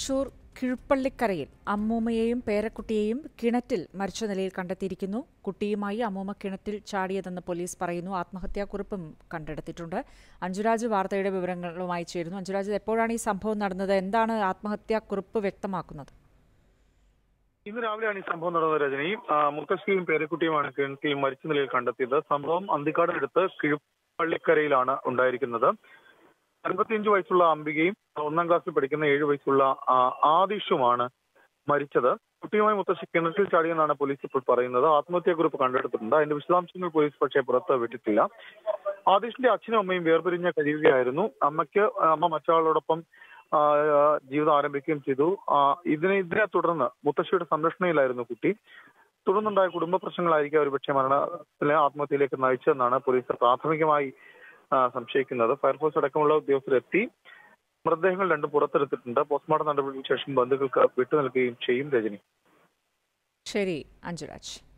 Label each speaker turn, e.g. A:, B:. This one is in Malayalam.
A: തൃശൂർ കിഴുപ്പള്ളിക്കരയിൽ അമ്മൂമ്മയെയും പേരക്കുട്ടിയെയും കിണറ്റിൽ മരിച്ച നിലയിൽ കണ്ടെത്തിയിരിക്കുന്നു കുട്ടിയുമായി അമ്മൂമ്മ കിണറ്റിൽ ചാടിയതെന്ന് പോലീസ് പറയുന്നു ആത്മഹത്യാക്കുറിപ്പും കണ്ടെടുത്തിട്ടുണ്ട് അഞ്ജുരാജ് വാർത്തയുടെ വിവരങ്ങളുമായി ചേരുന്നു അഞ്ജുരാജ് എപ്പോഴാണ് ഈ സംഭവം നടന്നത് എന്താണ് ആത്മഹത്യാക്കുറിപ്പ് വ്യക്തമാക്കുന്നത്
B: ഇന്ന് രാവിലെയാണ് ഈ സംഭവം നടന്നത് രജനി ആ, മുത്തശ്ശിയും പേരക്കുട്ടിയുമാണ് കിണറ്റിൽ മരിച്ച നിലയിൽ കണ്ടെത്തിയത് സംഭവം അന്തിക്കാടിനടുത്ത് കിഴുപ്പള്ളിക്കരയിലാണ് ഉണ്ടായിരിക്കുന്നത് അൻപത്തിയഞ്ച് വയസ്സുള്ള അംബികയും ഒന്നാം ക്ലാസ്സിൽ പഠിക്കുന്ന ഏഴ് വയസ്സുള്ള ആ, ആദിഷുമാണ് മരിച്ചത് കുട്ടിയുമായി മുത്തശ്ശി കിണറ്റിൽ ചാടിയെന്നാണ് പോലീസ് ഇപ്പോൾ പറയുന്നത് ആത്മഹത്യാക്കുറിപ്പ് കണ്ടെടുത്തിട്ടുണ്ട് അതിന്റെ വിശദാംശങ്ങൾ പോലീസ് പക്ഷേ പുറത്ത് വിട്ടിട്ടില്ല ആദിഷിന്റെ അച്ഛനും അമ്മയും വേർപിരിഞ്ഞ് കഴിയുകയായിരുന്നു അമ്മയ്ക്ക് അമ്മ മറ്റൊരാളോടൊപ്പം ആ, ജീവിതം ആരംഭിക്കുകയും ചെയ്തു ആ, ഇതിനെ ഇതിനെ തുടർന്ന് മുത്തശ്ശിയുടെ സംരക്ഷണയിലായിരുന്നു കുട്ടി തുടർന്നുണ്ടായ കുടുംബ പ്രശ്നങ്ങളായിരിക്കും ഒരുപക്ഷെ മരണത്തിലെ ആത്മഹത്യയിലേക്ക് നയിച്ചതെന്നാണ് പോലീസ് പ്രാഥമികമായി ആ, സംശയിക്കുന്നത് ഫയർഫോഴ്സ് അടക്കമുള്ള ഉദ്യോഗസ്ഥരെത്തി മൃതദേഹങ്ങൾ രണ്ടും പുറത്തെടുത്തിട്ടുണ്ട് പോസ്റ്റ്മോർട്ടം നടപടിക്ക് ശേഷം ബന്ധുക്കൾക്ക് വിട്ടു നൽകുകയും ചെയ്യും രജനി
A: ശരി അഞ്ജുരാജ്